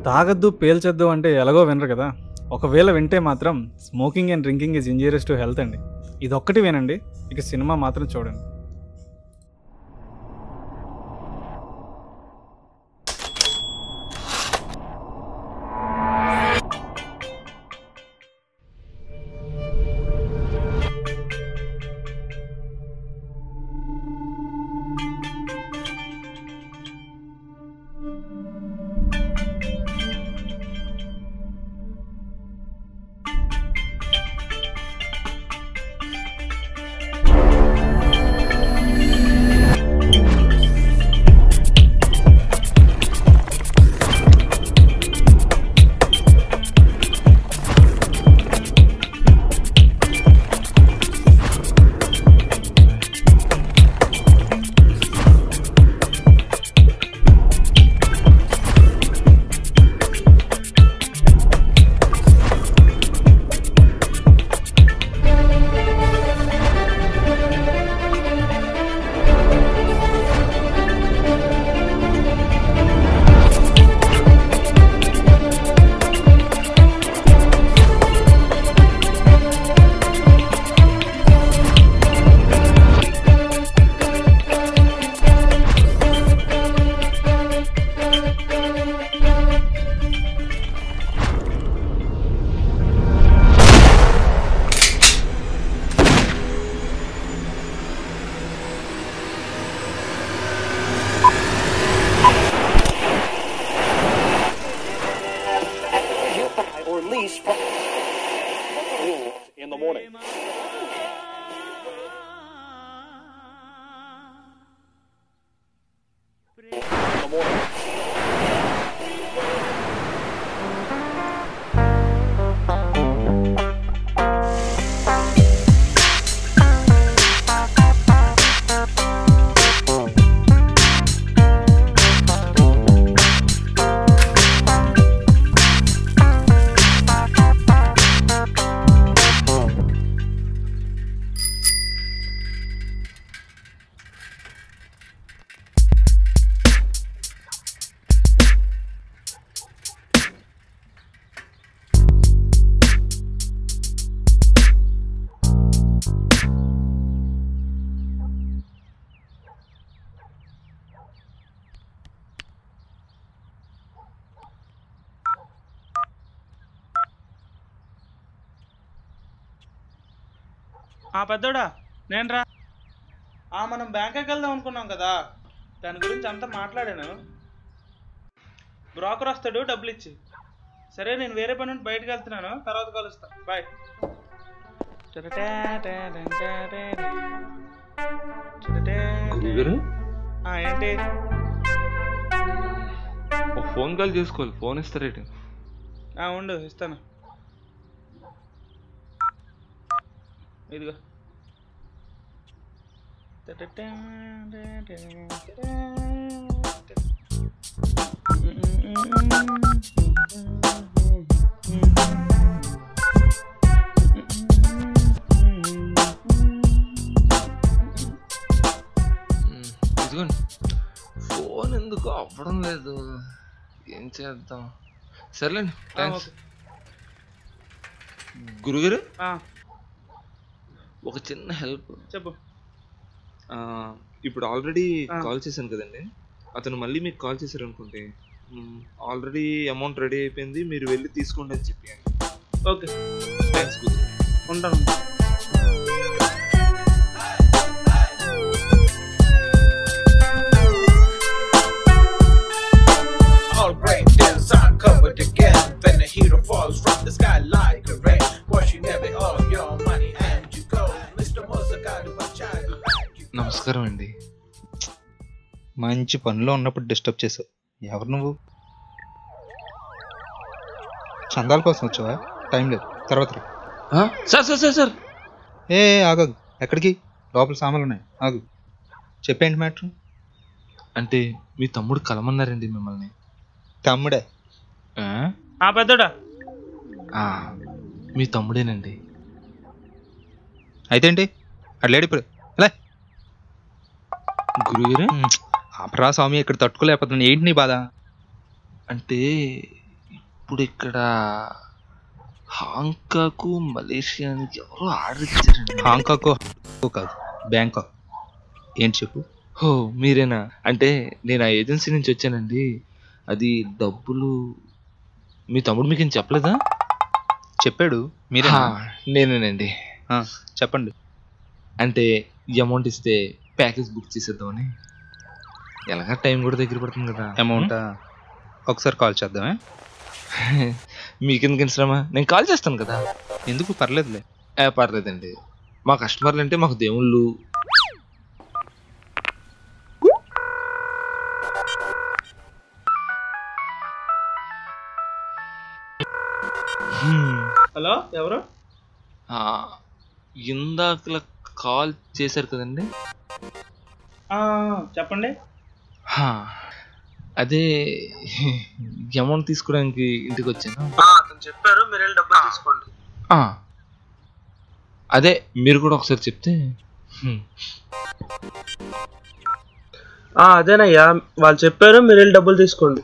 తాగద్దు పేల్చొద్దు అంటే ఎలాగో వినరు కదా ఒకవేళ వింటే మాత్రం smoking and drinking is injurious to health అండి ఇది ఒక్కటి వినండి ఇక సినిమా మాత్రం చూడండి or least in the morning. In the morning. ఆ పెద్దోడా నేను రా ఆ మనం బ్యాంకాక్ వెళ్దాం అనుకున్నాం కదా దాని గురించి అంతా మాట్లాడాను బ్రోకర్ వస్తాడు డబ్బులు ఇచ్చి సరే నేను వేరే పని నుండి బయటకు వెళ్తున్నాను తర్వాత కలుస్తా బాయ్ గురుగారు ఆ, ఏంటి ఒక ఫోన్ కాల్ చేసుకోవాలి ఫోన్ ఇస్తారేటి ఆ, ఉండు ఇస్తాను ఇదిగో ఇదిగోండి ఫోన్ ఎందుకు అవ్వడం లేదు ఏం చేద్దాం సర్లేండి ఆ, థ్యాంక్స్ ఓకే. గురుగారు ఆ, ఒక చిన్న హెల్ప్ చెప్పు ఇప్పుడు ఆల్రెడీ ఆ. కాల్ చేశాను కదండి అతను మళ్ళీ మీకు కాల్ చేశారు అనుకుంటే ఆల్రెడీ అమౌంట్ రెడీ అయిపోయింది మీరు వెళ్ళి తీసుకోండి అని చెప్పాను ఓకే థ్యాంక్స్ గురు ఉంటాను All rain, then sun covered again. Then the hero falls from the sky like a rain, washing away all your money and you go. Mr. Mozagadu, a child who had you. నమస్కారం అండి మంచి పనిలో ఉన్నప్పుడు disturb చేసావు ఎవరు నువ్వు చందాల కోసం వచ్చావా టైం లేదు తర్వాత రా. ఆ? సార్ సార్ సార్ సార్ ఏ ఆగదు ఎక్కడికి లోపల సామాన్లు ఉన్నాయి ఆగు చెప్పేంటి మ్యాటర్ అంటే మీ తమ్ముడు కలమన్నారండి మిమ్మల్ని తమ్ముడే ఆ? ఆ పెద్దోడా ఆ, మీ తమ్ముడేనండి అయితే ఏంటి అట్లేడు ఇప్పుడు లే గురుగారు అపరా స్వామి ఇక్కడ తట్టుకోలేకపోతున్నాను ఏంటి నీ బాధ అంటే ఇప్పుడు ఇక్కడ హాంకాకు మలేషియానికి ఎవరో ఆర్డర్ ఇచ్చారండి హాంకాక్ కాదు బ్యాంకాక్ ఏంటి చెప్పు ఓ మీరేనా అంటే నేను ఆ ఏజెన్సీ నుంచి వచ్చానండి అది డబ్బులు మీ తమ్ముడు మీకు ఏం చెప్పలేదా చెప్పాడు మీరే హా, నేనేనండి చెప్పండి అంటే ఈ అమౌంట్ ఇస్తే ప్యాకేజ్ బుక్ చేసేద్దామని ఎలాగా టైం కూడా దగ్గర పడుతుంది కదా అమౌంట్ ఒకసారి కాల్ చేద్దామే మీకెందుకు శ్రమ నేను కాల్ చేస్తాను కదా ఎందుకు పర్లేదులే ఏ పర్లేదండి మా కస్టమర్లు అంటే మాకు దేవుళ్ళు హ్మ్. హలో ఎవరు ఆ, ఇందాకలా కాల్ చేశారు కదండి ఆ, చెప్పండి హా, అదే అమౌంట్ తీసుకోవడానికి ఇంటికి వచ్చాను అతను చెప్పారు మీరు వెళ్ళి డబ్బులు తీసుకోండి ఆ, అదే మీరు కూడా ఒకసారి చెప్తే హ్మ్. అదేనయ్యా వాళ్ళు చెప్పారు మీరు వెళ్ళి డబ్బులు తీసుకోండి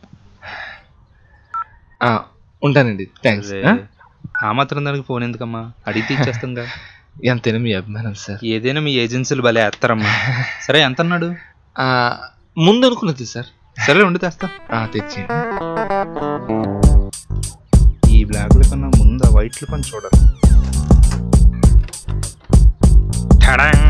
ఆ, ఉంటానండి థ్యాంక్స్ అరే, ఆ మాత్రం దానికి ఫోన్ ఎందుకమ్మా అడిగితే ఇచ్చేస్తుందా ఎంతైనా మీ అభిమానం సార్ ఏదైనా మీ ఏజెన్సీలు భలే వేస్తారమ్మా సరే ఎంత అన్నాడు ఆ, ముందు అనుకున్నది సార్ సరే ఉండి తెస్తా ఆ, తెచ్చేయండి ఈ బ్లాక్ల కన్నా ముందు ఆ వైట్లు పని చూడాలి ఠడాంగ్!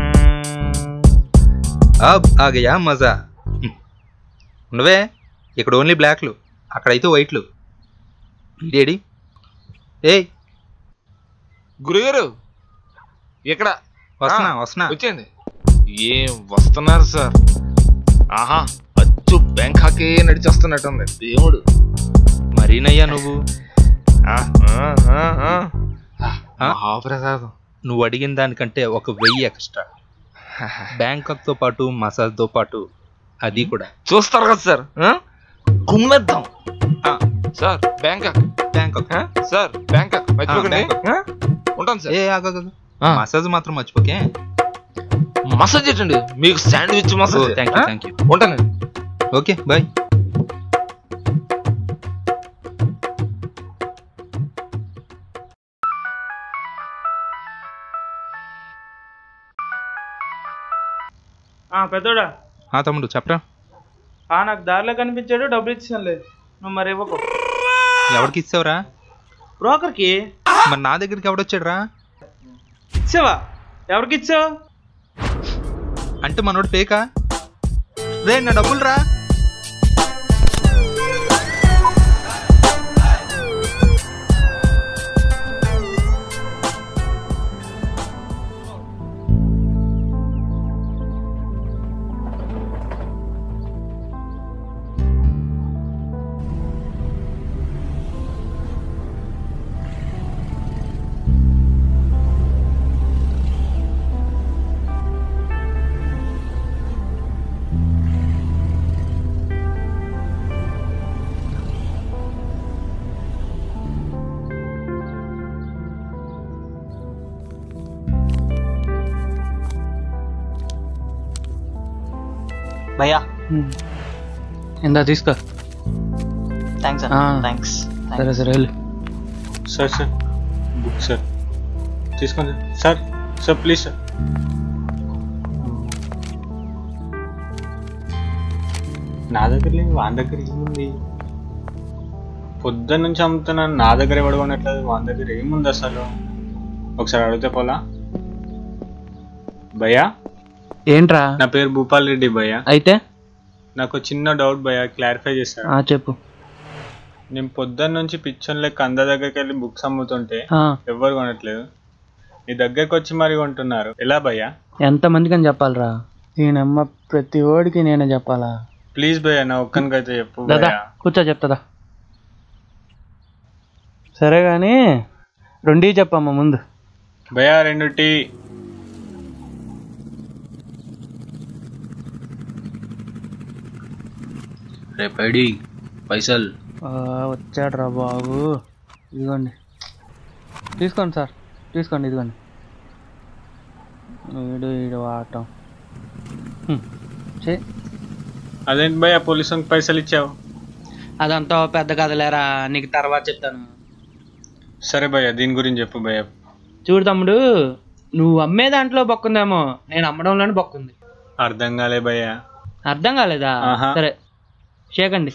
అబ్ ఆగయా మజా హ్మ్. ఉండవే ఇక్కడ ఓన్లీ బ్లాక్లు అక్కడైతే వైట్లు ఇడేడి ఏయ్ గురుగారు ఇక్కడ వస్తున్నా ఆ, వస్తున్నా వచ్చేయండి ఏం వస్తున్నారు సార్ ఆహా అచ్చు బ్యాంకాకే నడిచొస్తున్నట్టుంది దేవుడు మరీనయ్యా నువ్వు ఆ, ఆ, ఆ, ఆ. ఆ? మహాప్రసాదం నువ్వు అడిగిన దానికంటే ఒక వెయ్యి ఎక్స్ట్రా బ్యాంకాక్తో పాటు మసాజ్తో పాటు అది కూడా చూస్తారు కదా సార్ ఆ? కుమ్మేద్దాం ఆ, సార్ బ్యాంకాక్ బ్యాంకాక్ ఆ? సార్ బ్యాంకాక్ మర్చిపోకండి బ్యాంకాక్. ఆ? ఉంటాను సార్ ఏ ఆగు ఆ. మసాజ్ మాత్రం మర్చిపోకే మసాజ్ ఏంటండి మీకు శాండ్విచ్ మసాజ్ థ్యాంక్ యూ ఆ? థ్యాంక్ యూ ఉంటానండి ఓకే బాయ్ ఆ, పెద్దోడా ఆ తమ్ముడు చెప్పరా ఆ, నాకు దారిలో కనిపించాడు డబ్బులు ఇచ్చానులే నువ్వు మరి ఇవ్వకు ఎవరికి ఇచ్చావురా బ్రోకర్కి మరి నా దగ్గరికి ఎవడొచ్చాడురా ఇచ్చావా ఎవరికి ఇచ్చావు అంటే మనోడు ఫేకా రే నా డబ్బులు రా భయ్యా ఇందా తీసుకో థ్యాంక్స్ ఆ. థ్యాంక్స్ సరే సరే వెళ్ళు సార్ సార్ బుక్ సార్ తీసుకోండి సార్ సార్ ప్లీజ్ సార్ నా దగ్గర లేదు వాని దగ్గర ఏముంది పొద్దున్న నుంచి అమ్ముతున్నాను నా దగ్గర ఎవడు కొనట్లేదు వాని దగ్గర ఏముంది అసలు ఒకసారి అడిగితే పోలా భయ్యా ఏంట్రా నా పేరు భూపాల్ రెడ్డి భయ్యా అయితే నాకు ఒక చిన్న డౌట్ భయ్యా క్లారిఫై చేస్తాను ఆ చెప్పు నేను పొద్దున్న నుంచి పిచ్చోన్ లెక్క అందరి దగ్గరికి వెళ్ళి బుక్స్ అమ్ముతుంటే ఆ, ఎవ్వరు కొనట్లేదు నీ దగ్గరకు వచ్చి మరి కొంటున్నారు ఎలా భయ్యా ఎంతమందికి అని చెప్పాలరా ఈయనమ్మ ప్రతి ఓడికి నేనే చెప్పాలా ప్లీజ్ భయ్యా నా ఒక్కనికైతే చెప్పు దాదా భయ్యా కూర్చో చెప్తాదా సరే కానీ రెండీ చెప్పమ్మా ముందు భయ్యా రెండు టీ రేపడి పైసలు ఆ, వచ్చాడురా బాబు ఇదిగోండి తీసుకోండి సార్ తీసుకోండి ఇదిగోండి వీడు వీడు ఆటం హ్మ్. చే అదేంటి భయ్యా పోలీసులకు పైసలు ఇచ్చావు అదంతా పెద్ద కథలేరా నీకు తర్వాత చెప్తాను సరే భయ్య దీని గురించి చెప్పు భయ్య చూడు తమ్ముడు నువ్వు అమ్మే దాంట్లో బొక్కుందేమో నేను అమ్మడంలోనే బొక్కుంది అర్థం కాలే భయ్య అర్థం కాలేదా ఆహా. సరే షేకండి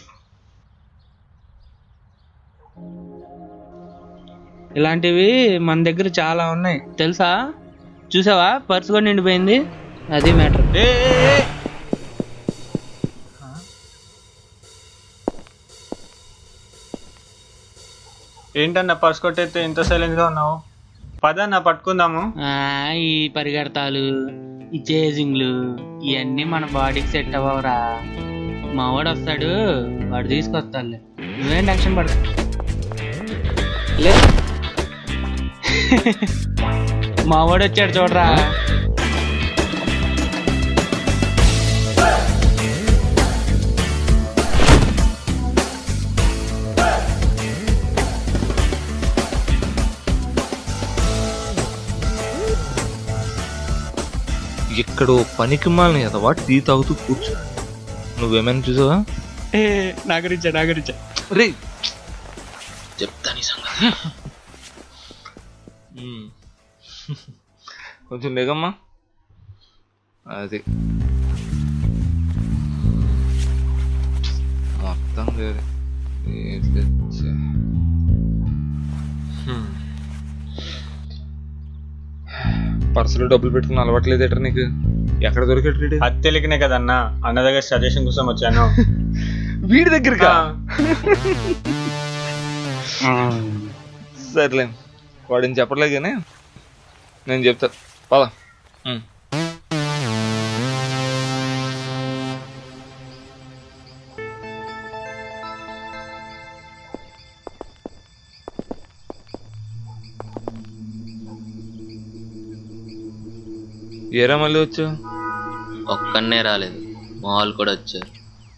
ఇలాంటివి మన దగ్గర చాలా ఉన్నాయి తెలుసా చూసావా పర్సు కూడా నిండిపోయింది అది మ్యాటర్ ఏ ఏ, ఏ! ఏంటన్నా పర్స్ కొట్టయితే ఇంత సైలెంట్ గా ఉన్నావు పదన్నా పట్టుకుందాము ఈ పరిగెడతాలు ఈ చేజింగ్లు ఇవన్నీ మన బాడీకి సెట్ అవ్వవురా మా వాడు వస్తాడు వాడు తీసుకొస్తాడులే నువ్వేం టెన్షన్ పడ లే మా వాడు వచ్చాడు చూడరా ఎక్కడో పనికి మాలని ఎదవా టీ తాగుతూ కూర్చో నువ్వేమైనా చూసావా నా గురించా నా గురించా రే చెప్తా నీ సంగతి మ్మ్. కొంచెం లేగమ్మా అది మొత్తం లేదు ఏంటి ఛే. హ్మ్. పర్సులో డబ్బులు పెట్టుకుని అలవాట్లేదేట్రా నీకు ఎక్కడ దొరికాడు రీడి అది తెలియకనే కదన్నా అన్న దగ్గర సజెషన్ కోసం వచ్చాను వీడి దగ్గరకా సర్లే వాడిని చెప్పట్లేదు కానీ నేను చెప్తా పద ఉమ్. ఏరా మళ్ళీ వచ్చావు ఒక్కనే రాలేదు మా వాళ్ళు కూడా వచ్చారు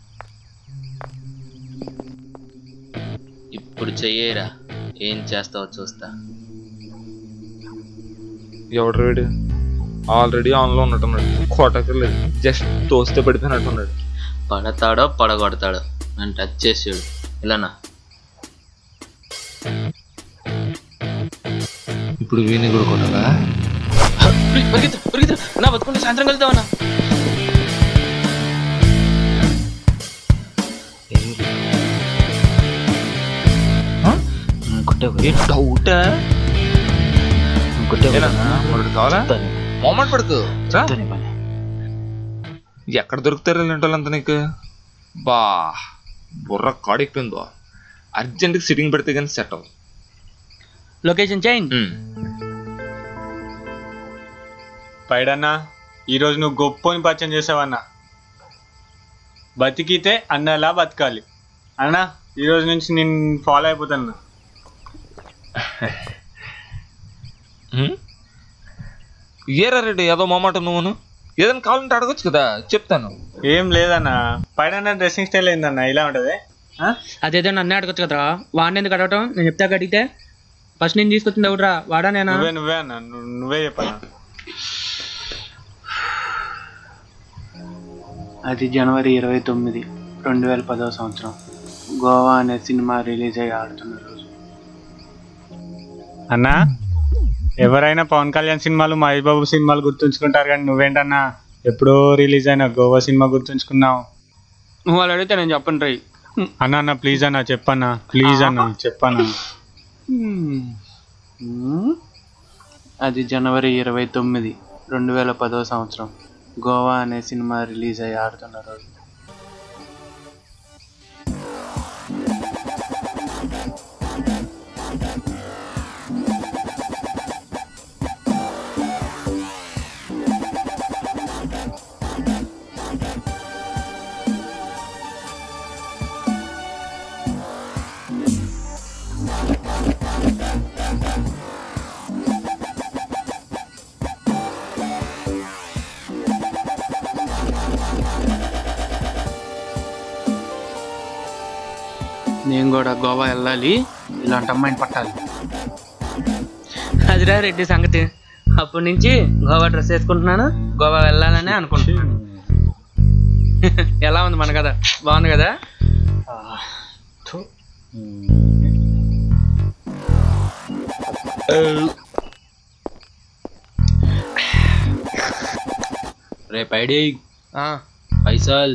ఇప్పుడు చెయ్యేరా ఏం చేస్తావో చూస్తా ఎవడు వీడు ఆల్రెడీ ఆన్లో ఉన్నట్టున్నాడు కొట్టకర్లేదు జస్ట్ తోస్తే పడిపోయినట్టున్నాడు పడతాడో పడగొడతాడో నన్ను టచ్ చేసాడు ఇలానా ఇప్పుడు వీని కూడా కొట్టాలా పరిగెత్తు పరిగెత్తు నా బతుకుంటే సాయంత్రం కలుద్దామన్నా డౌట్ మరొకటి కావాలా మొమెంట్ పడుకు రా. ఎక్కడ దొరుకుతారు ఇలాంటి నీకు బా బుర్ర కాడిపోయిందో అర్జెంట్కి సిట్టింగ్ పెడితే కానీ సెట్ అవ్వదు లొకేషన్ చేంజ్ పైడన్నా ఈరోజు నువ్వు గొప్పని పరిచయం చేసావన్నా బతికితే అన్నలా బతకాలి అన్నా ఈరోజు నుంచి నేను ఫాలో అయిపోతాను ఏరా రెడ్డి ఏదో మొమాట నువ్వును ఏదైనా కావాలంటే అడగొచ్చు కదా చెప్తాను ఏం లేదన్నా పైన డ్రెస్సింగ్ స్టైల్ ఏందన్నా ఇలా ఉంటది ఆ? అదేదో నన్నే అడగచ్చు కదరా వాడిని ఎందుకు అడగటం నేను చెప్తే అడిగితే ఫస్ట్ నేను తీసుకొచ్చింది ఎవడరా వాడా నేనా నువ్వే నువ్వే అన్నా ను- నువ్వే చెప్పన్నా అది జనవరి ఇరవై తొమ్మిది రెండు వేల పదో సంవత్సరం గోవా అనే సినిమా రిలీజ్ అయ్యి ఆడుతున్న రోజు అన్నా ఎవరైనా పవన్ కళ్యాణ్ సినిమాలు మహేష్ బాబు సినిమాలు గుర్తుంచుకుంటారు కానీ నువ్వేంటన్నా ఎప్పుడో రిలీజ్ అయిన గోవా సినిమా గుర్తుంచుకున్నావు నువ్వు వాళ్ళు అడిగితే నేను చెప్పండి రై అన్నా అన్న ప్లీజ్ అన్న చెప్పన్నా ప్లీజ్ అన్న చెప్పన్నా మ్మ్. అది జనవరి ఇరవై తొమ్మిది రెండు వేల పదో సంవత్సరం గోవా అనే సినిమా రిలీజ్ అయ్యి ఆడుతున్న రోజు నేను కూడా గోవా వెళ్ళాలి ఇలాంటి అమ్మాయిని పట్టాలి అదిరా రెడ్డి సంగతి అప్పటి నుంచి గోవా డ్రెస్ వేసుకుంటున్నాను గోవా వెళ్ళాలని అనుకుంటున్నాను ఎలా ఉంది మన కదా బాగుంది కదా రే పైడి పైసల్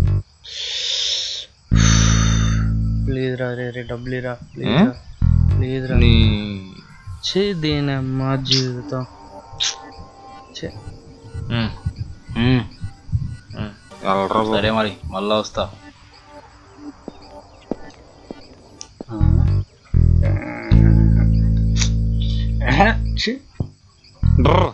ప్లీజ్ రా రే రే డబ్బులు రా ఏ? ప్లీజ్ రా ప్లీజ్ రా నీ చే దీనమ్మా జీవితం చే ఉమ్, ఉమ్. వెళ్ళరా బాబు. సరే మరి మళ్ళా వస్తా డ్రర్.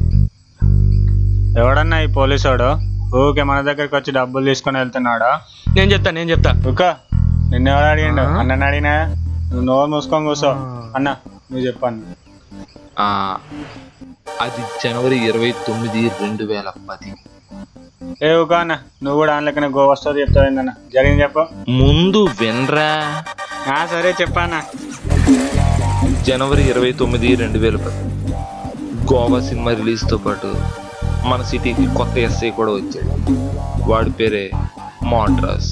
ఎవడన్నా ఈ పోలీసోడు ఊకే మన దగ్గరికి వచ్చి డబ్బులు తీసుకొని వెళ్తున్నాడా నేను చెప్తా నేను చెప్తా ఊక నిన్న ఎవడు అడిగిండు అన్న అడిగినా నువ్వు నోరు మూసుకొని కూర్చో అన్న నువ్వు చెప్పాను ఆ, అది జనవరి ఇరవై తొమ్మిది రెండు వేల పది ఏ ఊక అన్న నువ్వు కూడా ఆన్లెక్కన గోవా స్టోరీ చెప్తావు ఏందన్న జరిగింది చెప్పు ముందు వినరా ఆ, సరే చెప్పానా జనవరి ఇరవై తొమ్మిది రెండు వేల పది గోవా సినిమా రిలీజ్తో పాటు మన సిటీకి కొత్త ఎస్ఐ కూడా వచ్చాడు వాడి పేరే మాడ్రాస్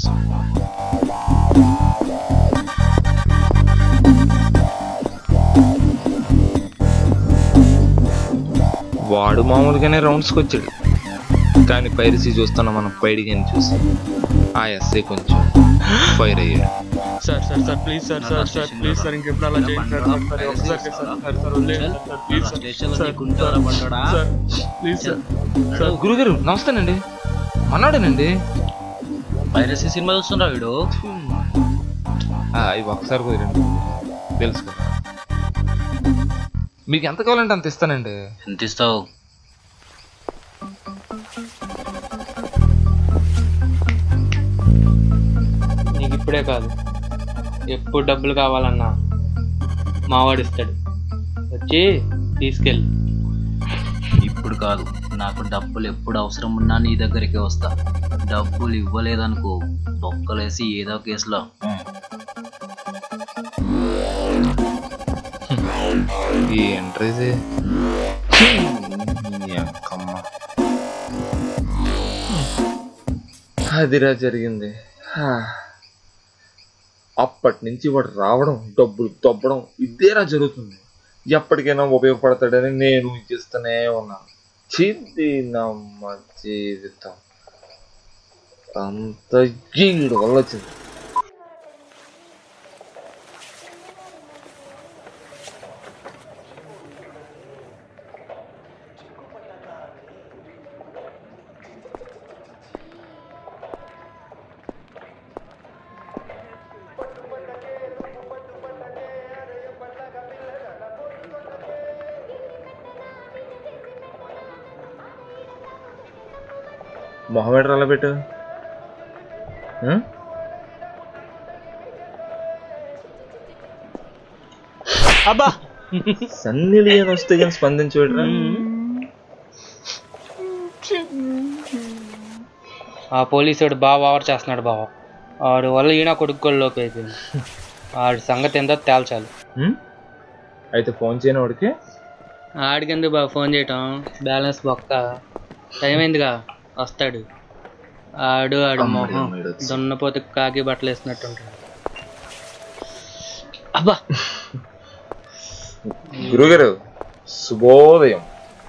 వాడు మామూలుగానే రౌండ్స్కి వచ్చాడు కానీ పైరసీ చూస్తున్న మన పైడిగాని చూసి ఆ ఎస్ఐ కొంచెం ఫైర్ అయ్యాడు sir sir sir please sir sir sir please sir ఇంకెప్పుడు అలా చేయండి సార్ సార్ సార్ ఒకసారి సార్ సార్ సార్ వదిలేయండి సార్ సార్ ప్లీజ్ సార్ స్టేషన్లో సార్ నీకుంటారా పడ్డాడా సార్ ప్లీజ్ సార్ సార్ గురుగారు నమస్తేనండి మన్నాడేనండి పైరసీ సినిమా చూస్తుండ్రా వీడు ఆ, ఇవి ఒకసారి కుదిరండి తెలుసుకో మీకు ఎంత కావాలంటే అంత ఇస్తానండి ఎంత ఇస్తావు నీకు ఇప్పుడే కాదు ఎప్పుడు డబ్బులు కావాలన్నా మావాడు ఇస్తాడు వచ్చి తీసుకెళ్ళి ఇప్పుడు కాదు నాకు డబ్బులు ఎప్పుడు అవసరం ఉన్నా నీ దగ్గరికి వస్తా డబ్బులు ఇవ్వలేదనుకో తొక్కలేసి ఏదో కేసులో ఈ ఎంట్రీది అదిరా జరిగింది హా. అప్పటి నుంచి వాడు రావడం డబ్బులు దొబ్బడం ఇదేరా జరుగుతుంది ఎప్పటికైనా ఉపయోగపడతాడని నేను ఇచ్చిస్తూనే ఉన్నాను చిద్ది నమ్మ జీవితం అంత ఈడు వల్ల వచ్చింది మొహమేటర్ అలా పెట్టు ఉం? అబ్బా సన్నీ లియోన్ వస్తే కానీ స్పందించబెట్టరా ఆ పోలీసుడు బాగా ఓవర్ చేస్తున్నాడు బావ ఆడు వల్ల ఈయన కొడుకోళ్ళలోకి అయిపోయింది ఆడి సంగతి ఎంతో తేల్చాలి ఉం? అయితే ఫోన్ చేయని వాడికి ఆడికెందుకు బాగా ఫోన్ చేయటం బ్యాలెన్స్ బొక్క టైం అయిందిగా వస్తాడు ఆడు ఆడు అమ్మడి మొహం అమ్మాయిడు వచ్చి. దున్నపోతే కాకి బట్టలు వేసినట్టు ఉంటాడు అబ్బా గురుగారు శుభోదయం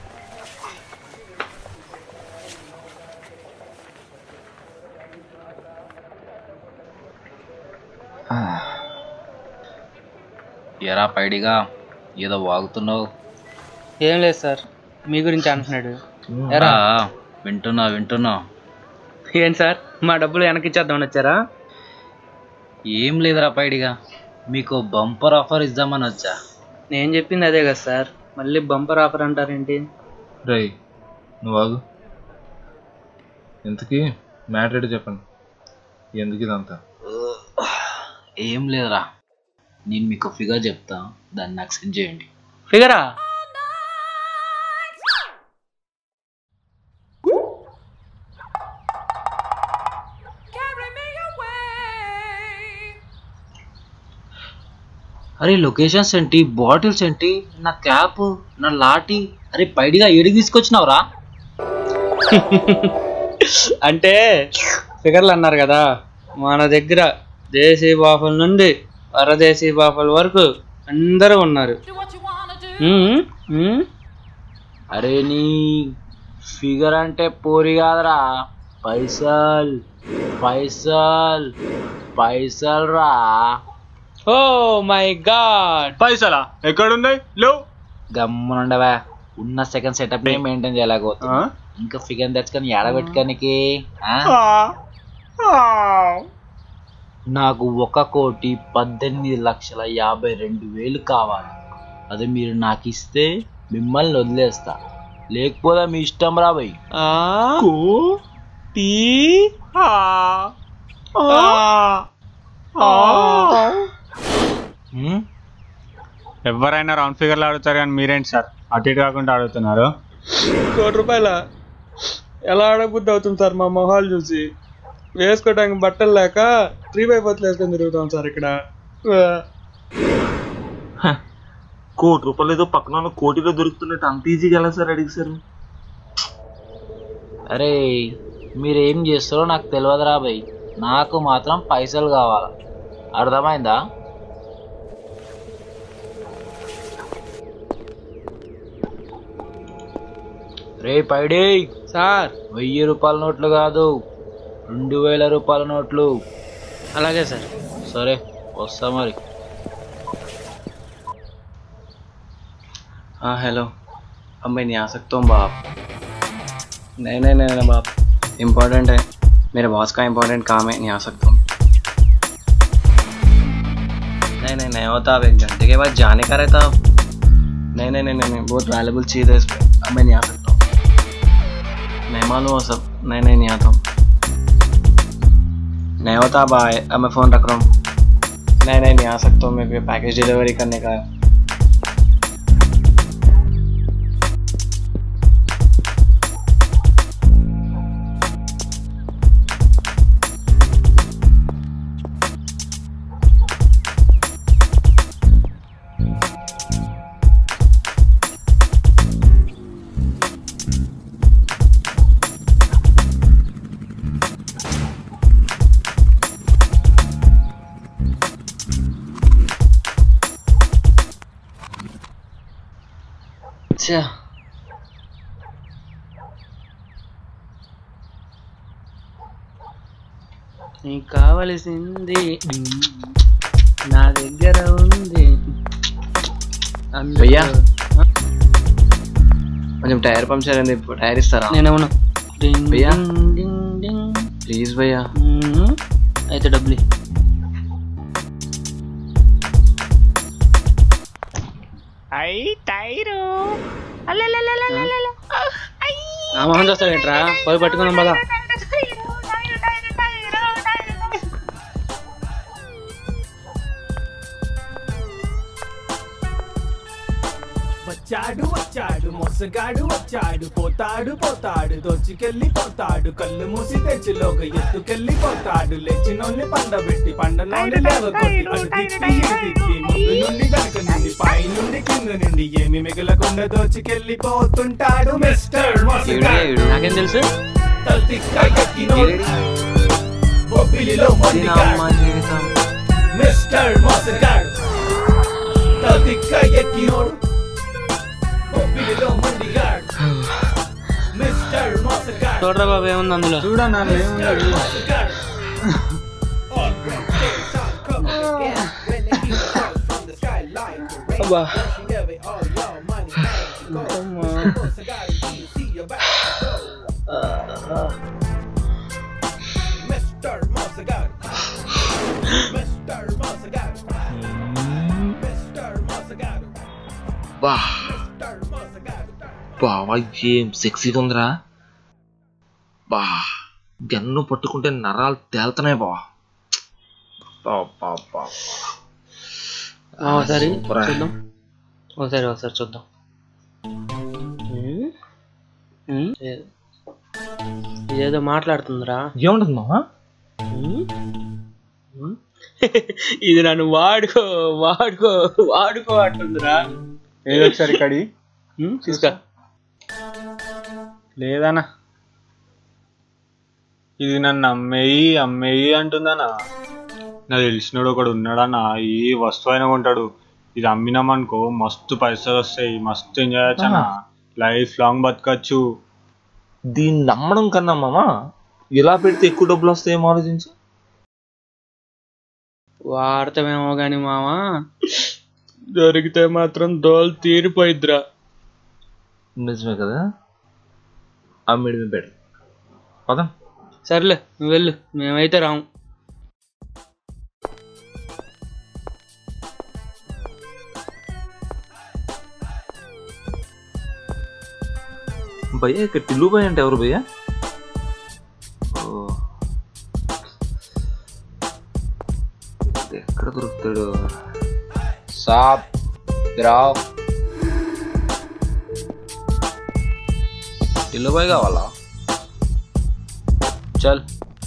ఎరా పైడిగా ఏదో వాగుతున్నావు ఏం లేదు సార్ మీ గురించి అంటున్నాడు ఎరా ఎరా వింటున్నా వింటున్నా ఏం సార్ మా డబ్బులు వెనకిచ్చేద్దామని వచ్చారా ఏం లేదురా పైడిగా మీకు బంపర్ ఆఫర్ ఇద్దామని వచ్చా నేను చెప్పింది అదే కదా సార్ మళ్ళీ బంపర్ ఆఫర్ అంటారేంటి రై నువ్వు ఆగు ఇంతకీ మ్యాటర్ ఏంటో చెప్పండి ఎందుకు ఇదంతా ఏం లేదురా నేను మీకు ఫిగర్ చెప్తా దాన్ని నాకు సెండ్ చేయండి ఫిగరా అరే లొకేషన్స్ ఏంటి బాటిల్స్ ఏంటి నా క్యాప్ నా లాటి అరే పైడిగా ఏడికి తీసుకొచ్చినావురా అంటే ఫిగర్లు అన్నారు కదా మన దగ్గర దేశీ బాఫల నుండి పరదేశీ బాఫల వరకు అందరూ ఉన్నారు ఉమ్, ఉమ్. అరే నీ ఫిగర్ అంటే పోరి కాదురా పైసల్ పైసల్ పైసల్ రా ఓ మై గాడ్ పైసలా ఎక్కడున్నాయి లేవు గమ్మునుండవా ఉన్న సెకండ్ సెటప్ ని మెయింటైన్ చేయలేకపోతున్నా ఇంకా ఫిగర్ తెచ్చుకొని ఎడబెట్టుకోనికి నాకు ఒక కోటి పద్దెనిమిది లక్షల యాభై రెండు వేలు కావాలి అది మీరు నాకు ఇస్తే మిమ్మల్ని వదిలేస్తా లేకపోతే మీ ఇష్టం రాబోయ్ టీ ఎవరైనా రౌండ్ ఫిగర్లు అడుగుతారు కానీ మీరేంటి సార్ అటు ఇటు కాకుండా అడుగుతున్నారు కోటి రూపాయల ఎలా ఆడబుద్ధి అవుతుంది సార్ మా మొహాలు చూసి వేసుకోవడానికి బట్టలు లేక త్రీ బై ఫోర్త్ వేసుకొని తిరుగుతాం సార్ ఇక్కడ కోటి రూపాయలు ఏదో పక్కన ఉన్న కోటిలో దొరుకుతున్నట్టు అంత ఈజీగా ఎలా సార్ అడిగారు అరే మీరేం చేస్తారో నాకు తెలియదు రాబోయ్ నాకు మాత్రం పైసలు కావాలి అర్థమైందా రే పైడే సార్ వెయ్యి రూపాయల నోట్లు కాదు రెండు వేల రూపాయల నోట్లు అలాగే సార్ సరే వస్తా మరి हाँ हेलो अब मैं नहीं आ सकता हूँ बाप नहीं नहीं नहीं नहीं बाप इम्पोर्टेंट है मेरे बॉस का इम्पोर्टेंट काम है नहीं आ सकता हूँ नहीं नहीं नहीं होता अब एक घंटे के बाद जाने का रहता अब नहीं नहीं नहीं नहीं नहीं बहुत वैल्यूबल चीज़ है इस पर अब मैं नहीं आ सकता हूँ नहीं मालूम वो सब नहीं नहीं नहीं आता हूँ नहीं होता अब आए अब मैं फ़ोन रख रहा हूँ नहीं नहीं नहीं आ सकता हूँ मेरे को पैकेज डिलीवरी करने का है अच्छा నీకు కావలసింది నా దగ్గర ఉంది అందులో- భయ్యా. కొంచెం టైర్ పంక్చర్ అయింది ఇప్పుడు టైర్ ఇస్తారా నేనేమన్నా డింగ్ భయ్యా. డింగ్ డింగ్ డింగ్. ప్లీజ్ భయ్యా మ్మ్. అయితే డబ్బులు ఇయ్యి. ఆ మొహం చూస్తాడేంట్రా పోయి పట్టుకున్నాం పదా వచ్చాడు వచ్చాడు మోసగాడు వచ్చాడు పోతాడు పోతాడు దోచుకెళ్ళి పోతాడు కళ్ళు మూసి తెచ్చిలోకి ఎత్తుకెళ్ళి పోతాడు లేచినోన్ని పండబెట్టి పండనోని లేవకొట్టి అటు తిప్పి ఇటు తిప్పి ముందు నుండి వెనక నుండి పై నుండి కింద నుండి ఏమి మిగలకుండా దోచుకెళ్ళి పోతుంటాడు మిస్టర్ మోసగాడు నాకేం తెలుసు తల్తిక్క ఎక్కినోడు బొబ్బిలిలో మొండిగాడు మిస్టర్ మోసగాడు తల్తిక్క ఎక్కినోడు బొబ్బిలిలో మొండిగాడు మిస్టర్ మోసగాడు చూడరా బాబు ఏముంది అందులో చూడన్నా మిస్టర్ మోసగాడు అబ్బా బా బావా ఏం సెక్సీగా ఉందిరా బా గన్ను పట్టుకుంటే నరాలు తేలుతున్నాయి బా బా బా బా ఆ, ఒకసారి సూపర్. చూద్దాం ఒకసారి ఒకసారి చూద్దాం ఉమ్, ఉమ్, ఏ- ఇదేదో మాట్లాడుతుందిరా ఏముంటుంది మావా ఉమ్, ఉమ్. ఇది నన్ను వాడుకో వాడుకో వాడుకో అంటుందిరా ఏది ఒకసారి ఇక్కడి ఉమ్, తీసుకో నాకు తెలిసినోడు ఒకడు ఉన్నాడన్న ఏ వస్తువు అయినా కొంటాడు ఇది అమ్మినామనుకో మస్తు పైసలు వస్తాయి మస్తు ఎంజాయ్ చేయొచ్చు అన్న లైఫ్ లాంగ్ బతకచ్చు దీన్ని నమ్మడం కన్నా మామ ఇలా పెడితే ఎక్కువ డబ్బులు వస్తాయేమో ఆలోచించు వాడతామేమో కానీ మావా దొరికితే మాత్రం దోలు తీరిపోయిద్దిరా నిజమే కదా అమ్మిడమే బెటర్ పదం సర్లే నువ్వు వెళ్ళు మేమైతే రాము భయ్య ఇక్కడ టిల్లు భయ్య అంటే ఎవరు భయ్య ఓ. ఇది ఎక్కడ దొరుకుతాడు సాప్ గ్రాఫ్ టిల్లు బాయ్ కావాలా చల్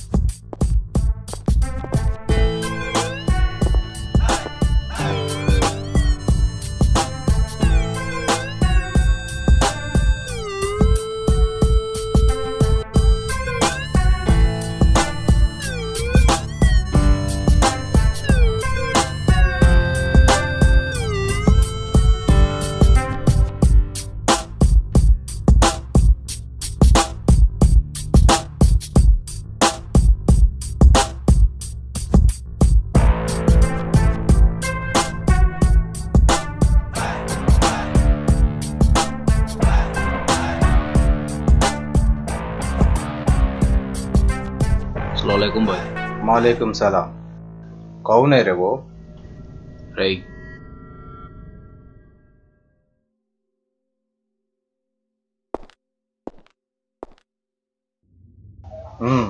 सलामकुम भाई मालेकुम सलाम कौन है रे वो रही हम्म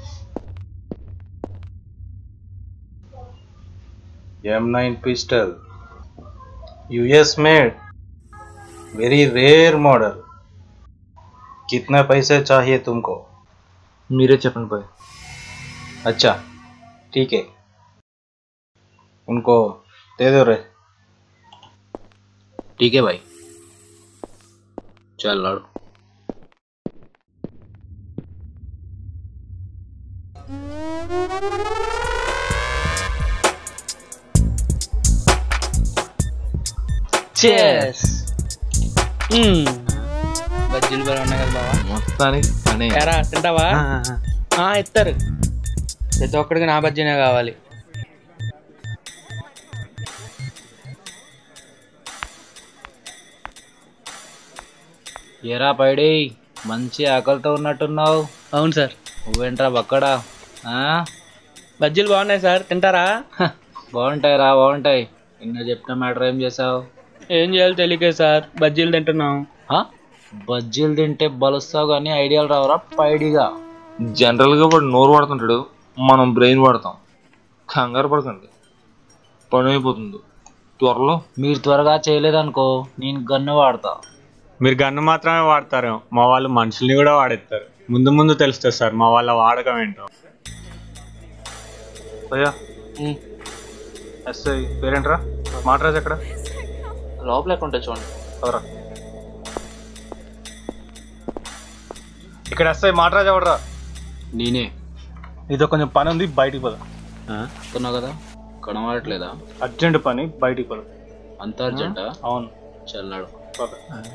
M9 pistol US made very rare model कितना पैसे चाहिए तुमको మీరే చెప్పండి భయ్య अच्छा ठीक है उनको दे दो रे ठीक है भाई चल लड़ो చేస్ బజ్జీలు బాగా ఉన్నాయి కదా బావా మొత్తానికి పనే ఎరా తింటావా ఆ, ఇస్తారు ప్రతి ఒక్కడికి నా బజ్జీనే కావాలి ఏరా పైడి మంచి ఆకలితో ఉన్నట్టున్నావు అవును సార్ నువ్వేంట్రా బక్కడా ఆ? బజ్జీలు బాగున్నాయి సార్ తింటారా బాగుంటాయి రా బాగుంటాయి నిన్న చెప్పిన మ్యాటర్ ఏం చేసావు ఏం చేయాలో తెలియకే సార్ బజ్జీలు తింటున్నాం బజ్జీలు తింటే బలుస్తావు కానీ ఐడియాలు రావురా పైడిగా జనరల్ గా వాడు నోరు వాడుతుంటాడు మనం బ్రెయిన్ వాడతాం కంగారు పడకండి పని అయిపోతుంది త్వరలో మీరు త్వరగా చేయలేదనుకో నేను గన్ను వాడతా మీరు గన్ను మాత్రమే వాడతారు మా వాళ్ళు మనుషుల్ని కూడా వాడేస్తారు ముందు ముందు తెలుస్తుంది సార్ మా వాళ్ళ వాడకం ఏంటో భయ్యా ఎస్ఐ పేరేంట్రా మాట్రాజ్ ఎక్కడ లోపల ఎక్కడ ఉంటుంది చూడండి ఎవరా ఇక్కడ ఎస్ఐ మాట్రాజ్ ఎవడరా నేనే నీతో కొంచెం పని ఉంది బయటికి పద అనుకున్నావు కదా కనబడట్లేదా అర్జెంట్ పని బయటికి పద అంత అర్జెంటా అవును చల్లాడు పద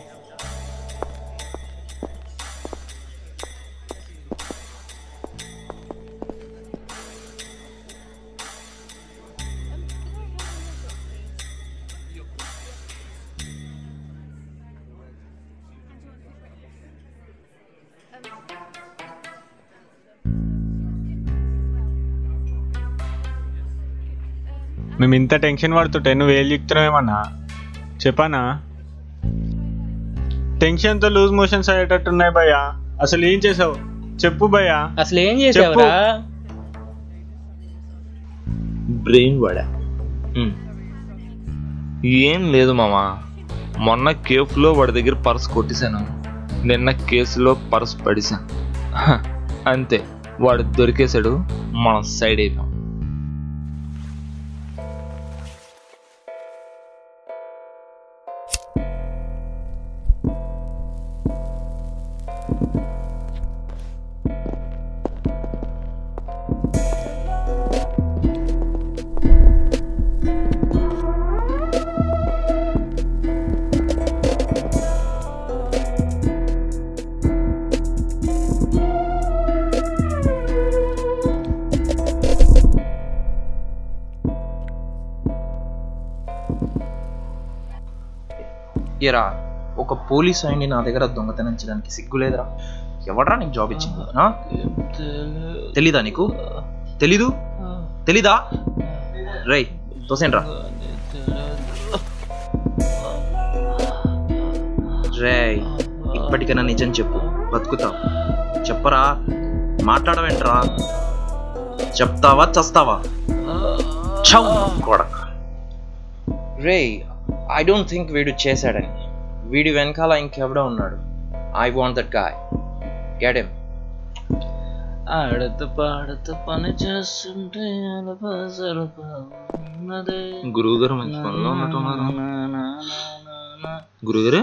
మేము ఇంత టెన్షన్ పడుతుంటే నువ్వు ఏం చెప్తున్నావేమన్నా చెప్పానా టెన్షన్తో లూజ్ మోషన్స్ అయ్యేటట్టున్నాయి భయ్యా అసలు ఏం చేసావు చెప్పు భయ్యా అసలు ఏం చేసావురా బ్రెయిన్ వాడా హ్మ్. ఏం లేదు మామ మొన్న కేఫ్లో వాడి దగ్గర పర్స్ కొట్టేశాను నిన్న కేసులో పర్స్ పడిశాను హ, అంతే వాడు దొరికేశాడు మనం సైడ్ అయిపోయాం ఏరా ఒక పోలీస్ అయింది నా దగ్గర దొంగతనం చేయడానికి సిగ్గులేదురా ఎవడ్రా నీకు జాబ్ ఇచ్చింది ఆ? తెలీదా నీకు తెలీదు తెలీదా రై తోసేంట్రా రేయ్ ఇప్పటికైనా నిజం చెప్పు బతుకుతావు చెప్పరా మాట్లాడవేంట్రా చెప్తావా చస్తావా చౌ కొడక రే ఐ డోంట్ థింక్ వీడు చేశాడని వీడి వెనకాల ఇంకెవడో ఉన్నాడు I want that guy get him ఆడుతూ పాడుతూ పని చేస్తుంటే అలవాసరపా ఉన్నదే. గురువు గారు మంచి పనిలో ఉన్నట్టున్నారు గురుగారు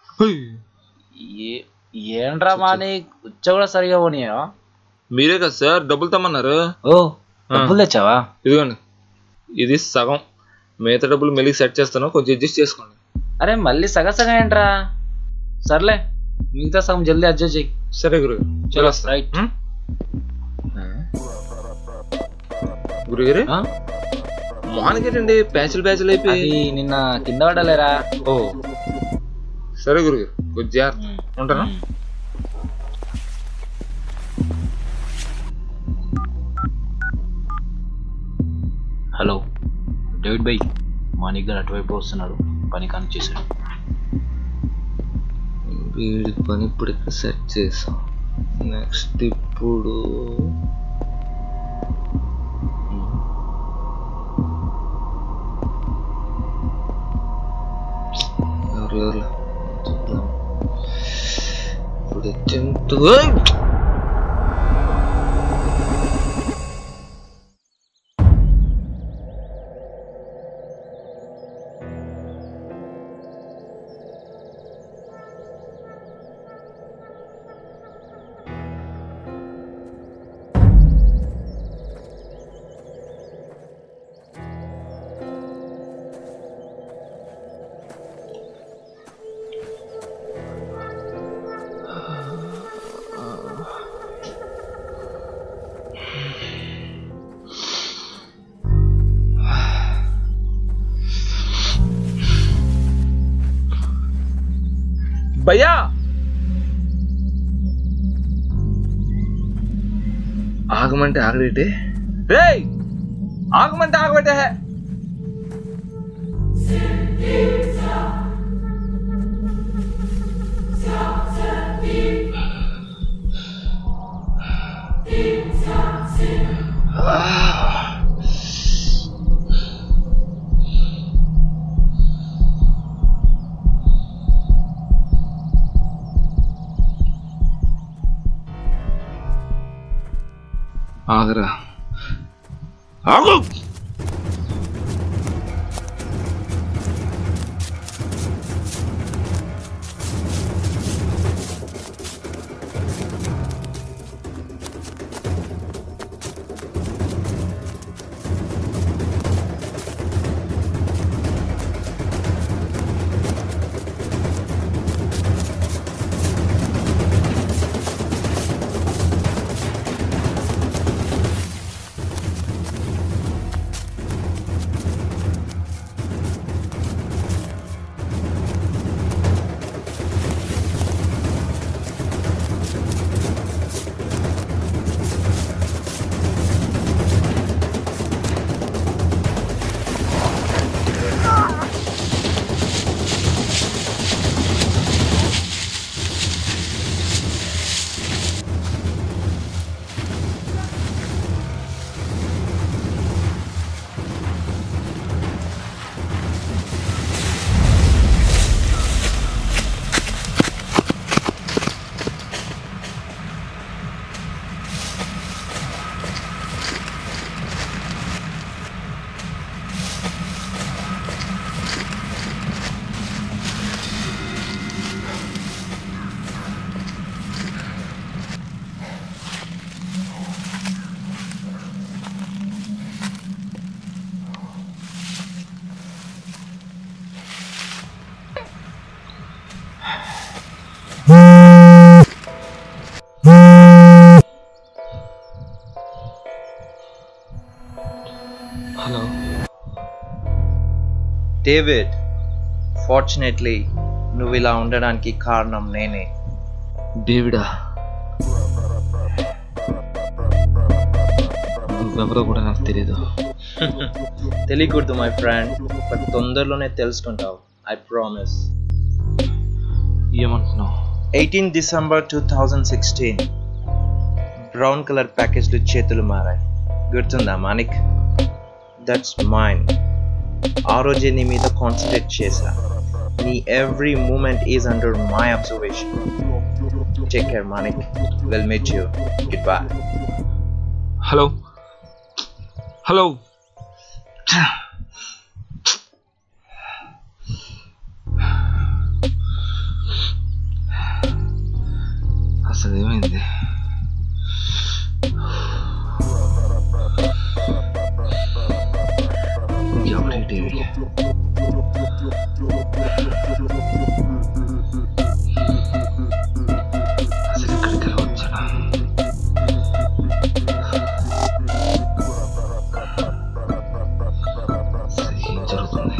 ఏ- ఏంట్రా మాని ఉచ్చ కూడా సరిగా పోనీయా మీరే కదా సార్ డబ్బులు తమ్మన్నారు ఓ డబ్బులు తెచ్చావా ఇదిగోండి ఇది సగం మిగతా డబ్బులు మెల్లికి సెట్ చేస్తాను కొంచెం అడ్జస్ట్ చేసుకోండి అరే మళ్ళీ సగ సగం ఏంట్రా సర్లే మిగతా సగం జల్దీ అడ్జస్ట్ చెయ్యి సరే గురు చలో రైట్ గురుగారు మానకేటండి ప్యాచులు ప్యాచులు అయిపోయి అది నిన్న కింద పడలేరా ఓ సరే గురుగారు కొంచెం జాగ్రత్త ఉంటాను హలో డేవిడ్ బై మానిక్ గారు అటువైపు వస్తున్నాడు పని కానీ చేశాడు వీడి పని ఇప్పుడు ఇక్కడ సెట్ చేసాం నెక్స్ట్ ఇప్పుడు ఎవరు ఎవరు చూద్దాం ఇప్పుడు అటెంప్ట్ భయ్యా ఆగమంటే ఆగడేటే రేయ్ ఆగమంటే ఆగబట్టే ఆగరా ఆగు David, fortunately, నువ్వు ఇలా ఉండడానికి కారణం నేనే డేవిడా నువ్వెవరో కూడా నాకు తెలియదు తెలియకూడదు మై ఫ్రెండ్ బట్ తొందరలోనే తెలుసుకుంటావు ఐ ప్రామిస్ ఏమంటున్నావు eighteen December two thousand sixteen brown colour ప్యాకేజ్లు చేతులు మారాయి గుర్తుందా మానిక్ దట్స్ మైండ్ ఆ రోజే నీ మీద కాన్సన్ట్రేట్ చేశా నీ every moment is under my observation take care Manik we'll meet you good bye hello hello అసలు ఏమైంది ఎవరి డేవిడ్ అసలు ఇక్కడికి ఎలా వచ్చాడా అసలు ఏం జరుగుతుంది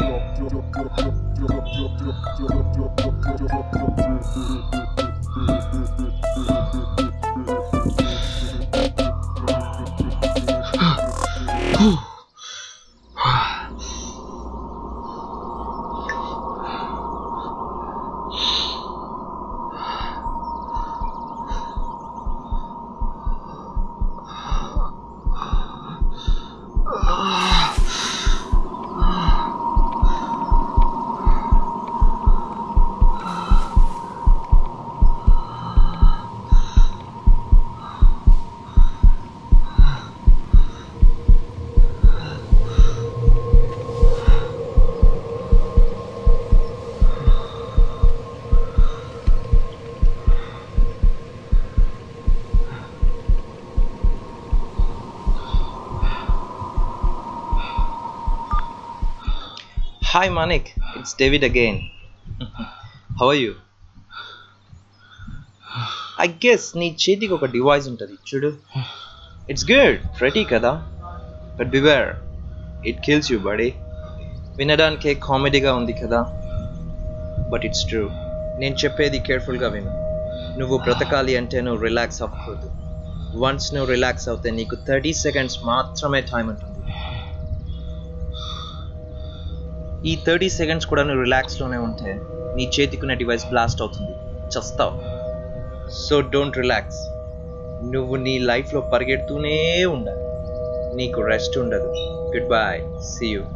Hi Manik, it's David again. How are you? I guess నీ చేతికి ఒక డివైస్ ఉంటుంది చూడు ఇట్స్ గుడ్ రెడీ కదా but beware it kills you buddy వినడానికే కామెడీగా ఉంది కదా బట్ ఇట్స్ ట్రూ నేను చెప్పేది కేర్ఫుల్గా విను నువ్వు బ్రతకాలి అంటే నువ్వు రిలాక్స్ అవ్వకూడదు వన్స్ నువ్వు రిలాక్స్ అవుతే నీకు థర్టీ సెకండ్స్ మాత్రమే టైం ఉంటుంది ఈ థర్టీ సెకండ్స్ కూడా నువ్వు రిలాక్స్లోనే ఉంటే నీ చేతికున్న డివైస్ బ్లాస్ట్ అవుతుంది చస్తావు సో డోంట్ రిలాక్స్ నువ్వు నీ లైఫ్లో పరిగెడుతూనే ఉండాలి నీకు రెస్ట్ ఉండదు good bye see you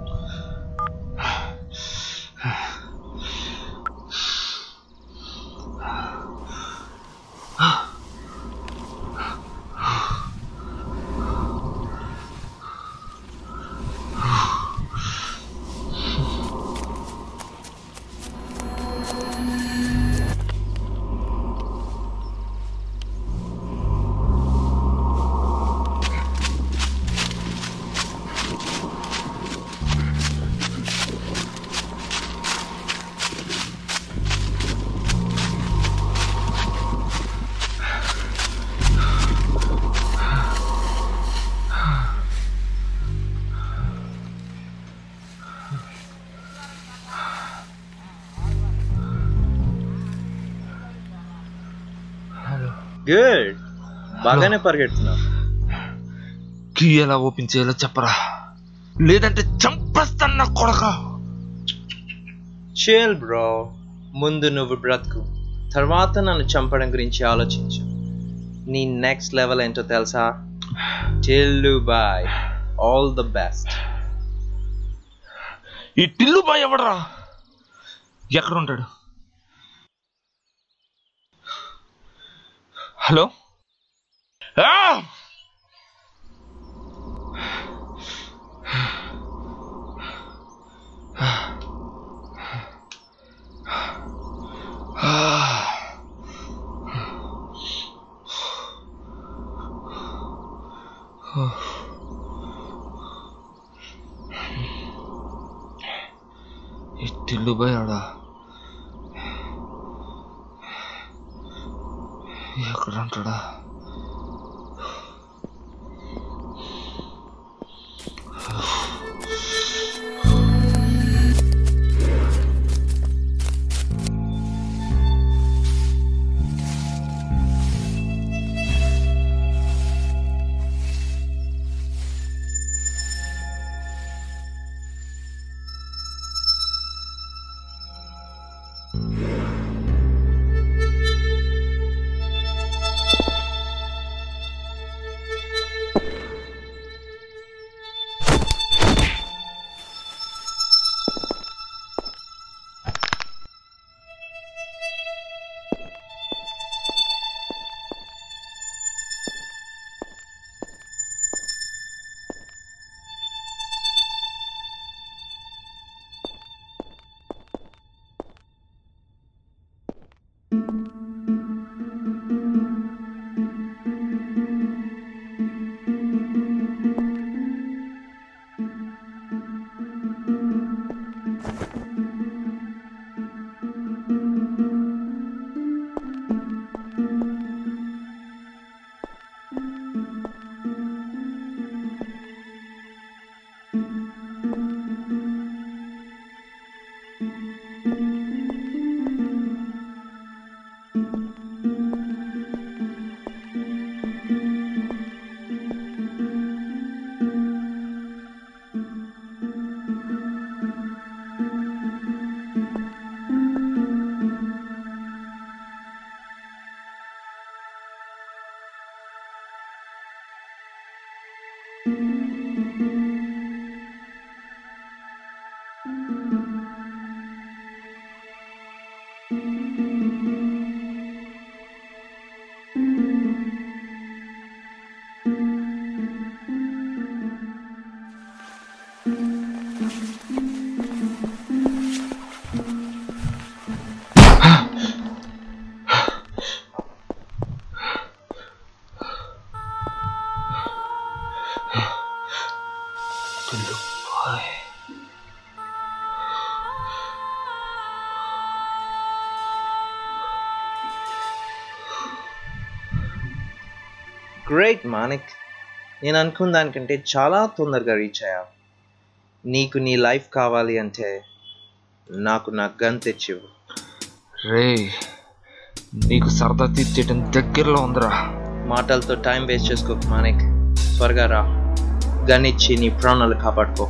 good బాగానే పరిగెడుతున్నావు కీ ఎలా ఓపెన్ చేయాలో చెప్పరా లేదంటే చంపేస్తాను నా కొడక చిల్ బ్రో ముందు నువ్వు బ్రతుకు తర్వాత నన్ను చంపడం గురించి ఆలోచించు నీ నెక్స్ట్ లెవెల్ ఏంటో తెలుసా చిల్లు బాయ్ ఆల్ ద బెస్ట్ ఈ టిల్లు బాయ్ ఎవడరా ఎక్కడ ఉంటాడు హలో ఆ! ఈ టిల్లు పోయాడా ఎక్కడ ఉంటాడా గ్రేట్ మానిక్ నేను అనుకున్న దానికంటే చాలా తొందరగా రీచ్ అయ్యా నీకు నీ లైఫ్ కావాలి అంటే నాకు నా గన్ తెచ్చివు రే నీకు సరదా తీర్చేయడం దగ్గరలో ఉందిరా మాటలతో టైం వేస్ట్ చేసుకోకు మానిక్ త్వరగా రా గన్ ఇచ్చి నీ ప్రాణాలు కాపాడుకో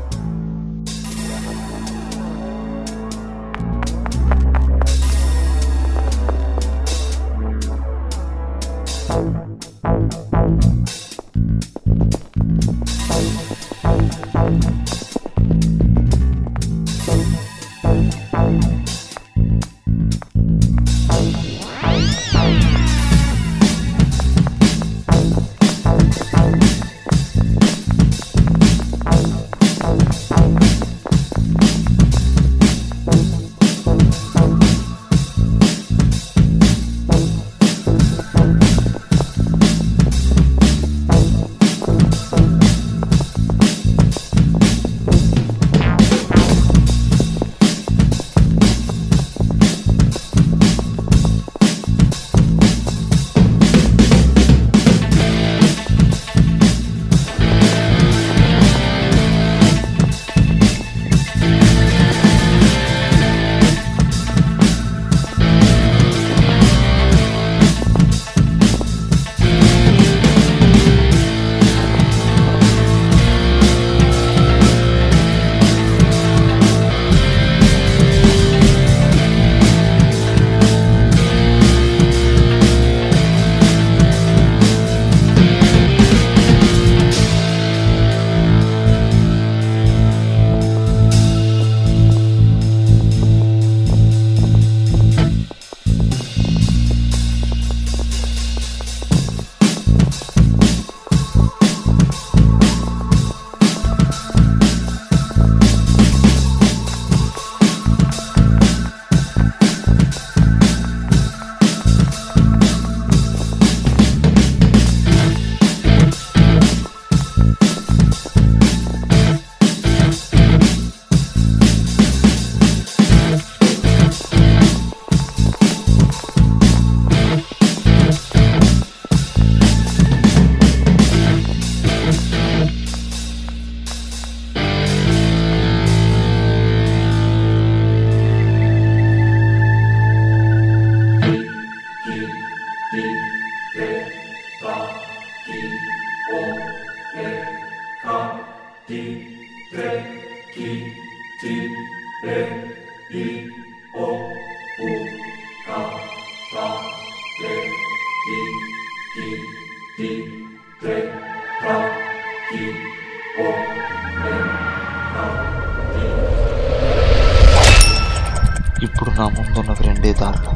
ఇప్పుడు నా ముందున్నవి రెండే దారులు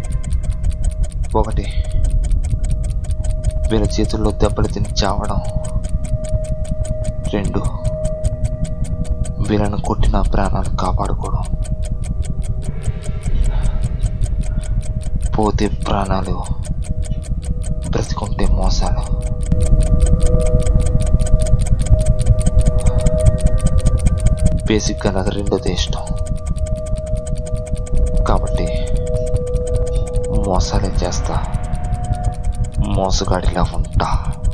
ఒకటి వీళ్ళ చేతుల్లో దెబ్బలు తిని చావడం రెండు వీళ్ళను కొట్టిన ప్రాణాలు కాపాడుకోవడం పోతే ప్రాణాలు బ్రతికుంటే మోసాలు బేసిక్గా నాకు రెండోది ఇష్టం కాబట్టి మోసాలే చేస్తా మోసగాడిలా ఉంటా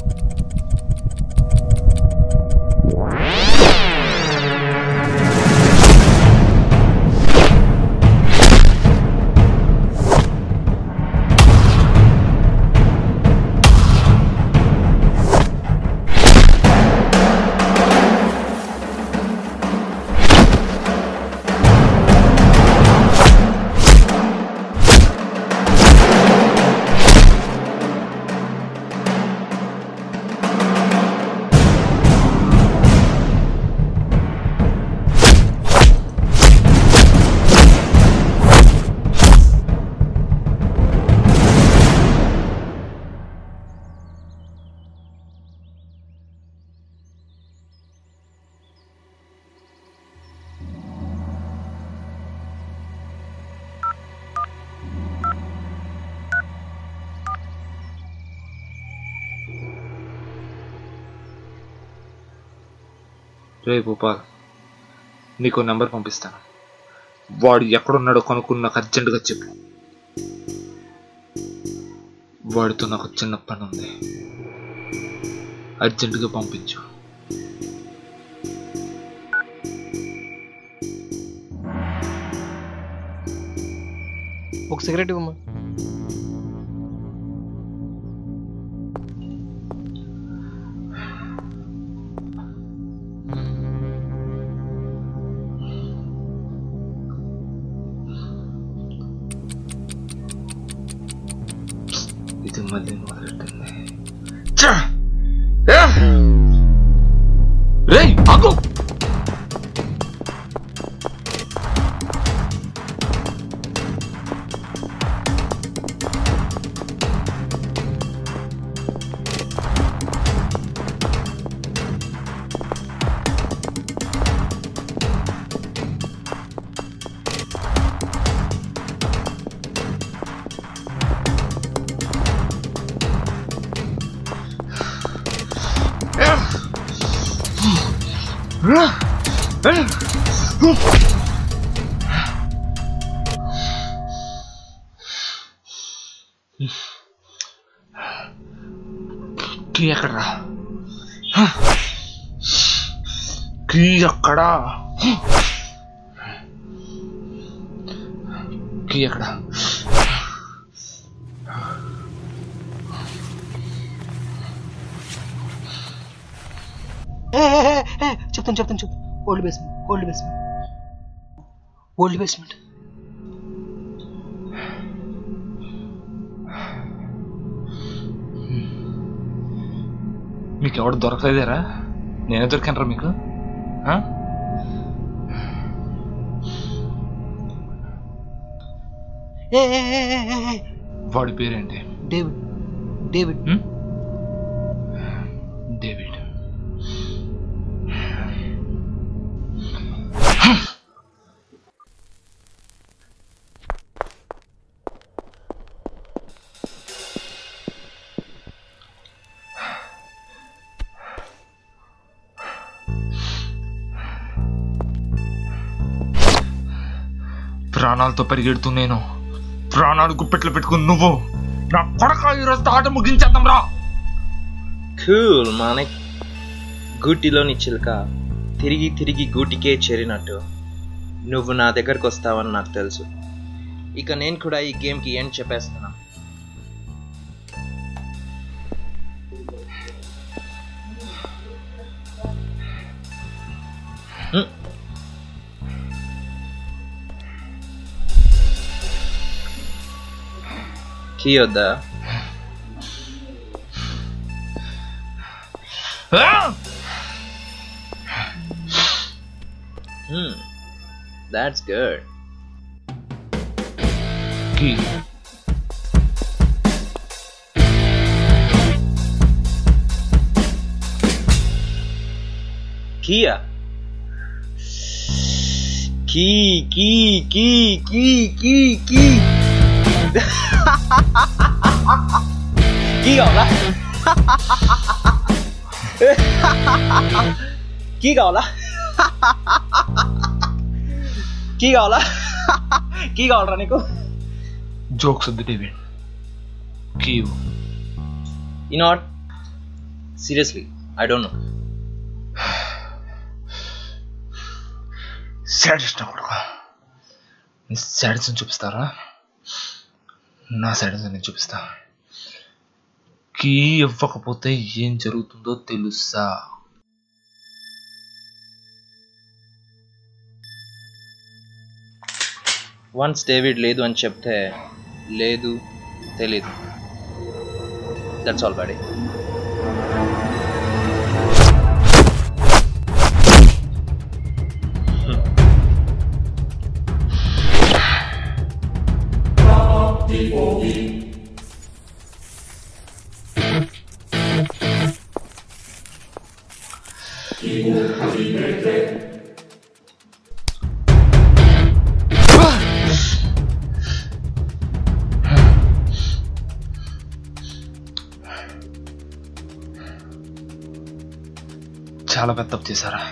రే భూపాల్ నీకు నెంబర్ పంపిస్తాను వాడు ఎక్కడున్నాడో కనుక్కుని నాకు అర్జెంటుగా చెప్పు వాడితో నాకు చిన్న పని ఉంది అర్జెంటుగా పంపించు ఒక సిగరెట్ ఇవ్వమ్మా ఇది మళ్ళీ మొదలెట్టింది రే ఆగు కీ ఎక్కడరా కీ ఎక్కడా కీ ఎక్కడా ఏ, ఏ, ఏ, ఏ, చెప్తాను చెప్తాను చెప్తాను old basement old basement old basement మీకు ఎవడు దొరకలేదేరా నేనే దొరికానరా మీకు ఆ? ఏ ఏ, ఏ, ఏ, ఏ, ఏ, వాడి పేరేంటి డేవిడ్ డేవిడ్ డేవిడ్ ప్రాణాలతో పరిగెడుతూ నేను ప్రాణాలు గుప్పెట్లు పెట్టుకుని నువ్వు నా కొడక ఈరోజు ఆట ముగించేద్దాం రా కూల్ మానక్ గూటిలోని చిలుక తిరిగి తిరిగి గూటికే చేరినట్టు నువ్వు నా దగ్గరకు వస్తావని నాకు తెలుసు ఇక నేను కూడా ఈ గేమ్కి ఏం చెప్పేస్తున్నా హ్మ్. కీ వద్దా Hmm. That's good. Key Kia. Key, key, key, key, key, key. key gọn lắm. key gọn lắm. key gọn lắm. key gọn rồi Nico. Jokes వద్దు డేవిడ్ కీ You know what? Seriously, I don't know. Sadist నా కొడుకు నీ sadism చూపిస్తారా నా sadism నేను చూపిస్తా key ఇవ్వకపోతే ఏం జరుగుతుందో తెలుసా వన్స్ డేవిడ్ లేదు అని చెప్తే లేదు తెలీదు దట్స్ ఆల్ బడీ చాలా పెద్ద తప్పు చేశారా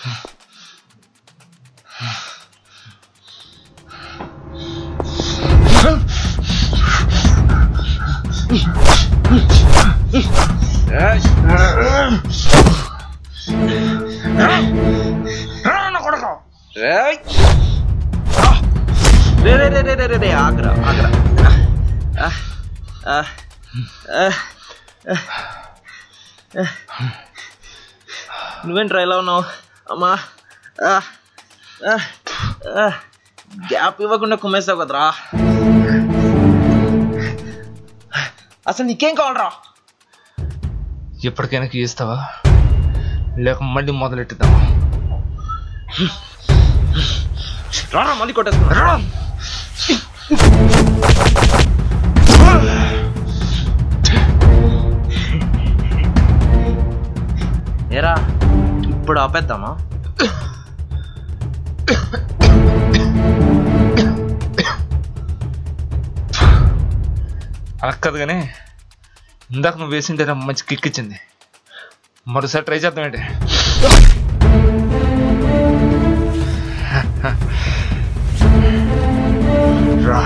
రేయ్. రే రే రే రే రే రే రే ఆగ్రా ఆగ్రా ఆ, ఆ, ఆ, ఆ. నువ్వేంట్రా ఇలా ఉన్నావు అమ్మా ఆ, ఆ, ఆ. గ్యాప్ ఇవ్వకుండా కుమ్మేస్తావు కదరా అసలు నీకేం కావాలరా ఎప్పటికైనా ఇస్తావా లేక మళ్ళీ మొదలెట్టుదామా రారా మళ్ళీ కొట్టేసుకున్నా రా ఏరా ఇప్పుడు ఆపేద్దామా అలా కాదు కానీ ఇందాక నువ్వు వేసింటే నాకు మంచి కిక్ ఇచ్చింది మరోసారి ట్రై చేద్దాం ఏంటి రా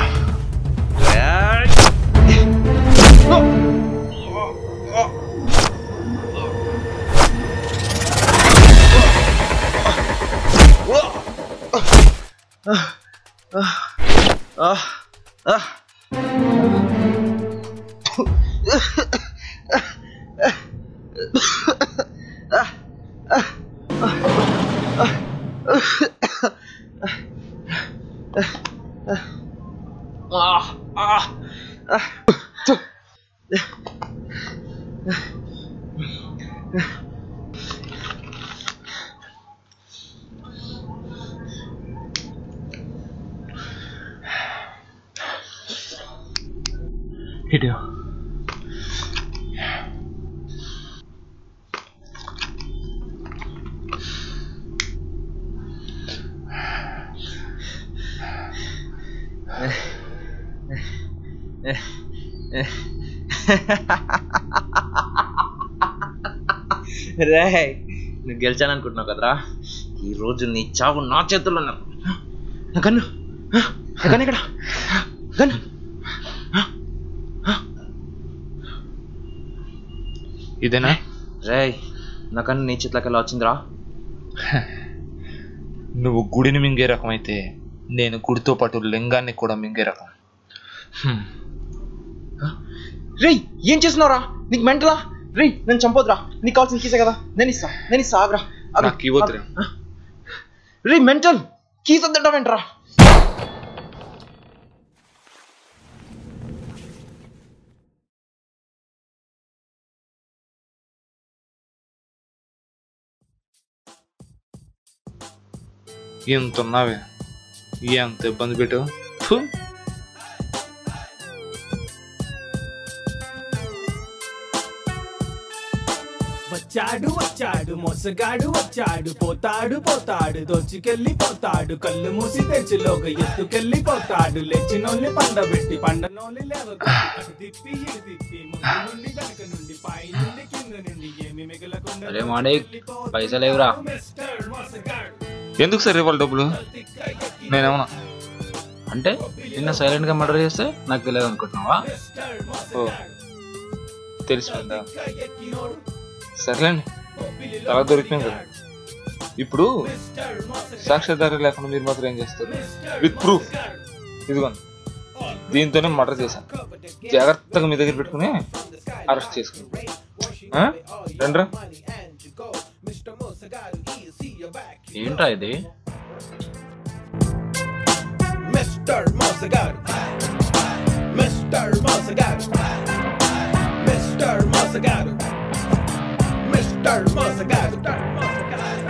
ఇటు రే నువ్వు గెలిచాననుకుంటున్నావు కదరా ఈ రోజు నీ చావు నా చేతుల్లో ఉన్నా నా కన్ను నా కన్ను ఇక్కడ కన్ను ఇదేనా రేయ్ నా కన్ను నీ చేతిలోకి ఎలా వచ్చిందిరా నువ్వు గుడిని మింగే రకం అయితే నేను గుడితో పాటు లింగాన్ని కూడా మింగే రకం హ్మ్. రేయ్ ఏం చేస్తున్నావురా నీకు మెంటలా రేయ్ నేను చంపొద్దురా నీకు కావాల్సిన కీసే కదా నేను ఇస్తా నేను ఇస్తా ఆగ్రా నాకు ఇవ్వద్దురా. రే మెంటల్ కీస్ వద్దంటావేంట్రా ఎంత ఉన్నావే ఎంత ఇబ్బంది పెట్టావు ఫు. వచ్చాడు వచ్చాడు మోసగాడు వచ్చాడు పోతాడు పోతాడు దోచుకెళ్ళి పోతాడు కళ్ళు మూసి తెచ్చిలోక ఎత్తుకెళ్ళి పోతాడు లేచినోళ్ళని పండబెట్టి పండనోళ్ళని లేవకొట్టి అటు తిప్పి ఇటు తిప్పి ముందు నుండి వెనక నుండి పై నుండి కింద నుండి ఏమి మిగలకుండా అరే మాణిక్ పైసలు లేవురా ఎందుకు సార్ ఇవ్వాలి డబ్బులు నేనేమన్నా అంటే నిన్న సైలెంట్ గా మర్డర్ చేస్తే నాకు తెలియదు అనుకుంటున్నావా ఓ తెలిసిపోయిందా సర్లేండి తల దొరికిపోయింది కదా ఇప్పుడు సాక్ష్యాధారం లేకుండా మీరు మాత్రం ఏం చేస్తారు విత్ ప్రూఫ్ ఇదిగోండి దీంతోనే మర్డర్ చేశాను జాగ్రత్తగా మీ దగ్గర పెట్టుకుని అరెస్ట్ చేసుకుని రండ్రా ఏంట్రా ఇది Mr. Mosagaru. Mr. Mosagaru. Mr. Mosagaru. Mr. Mosagaru.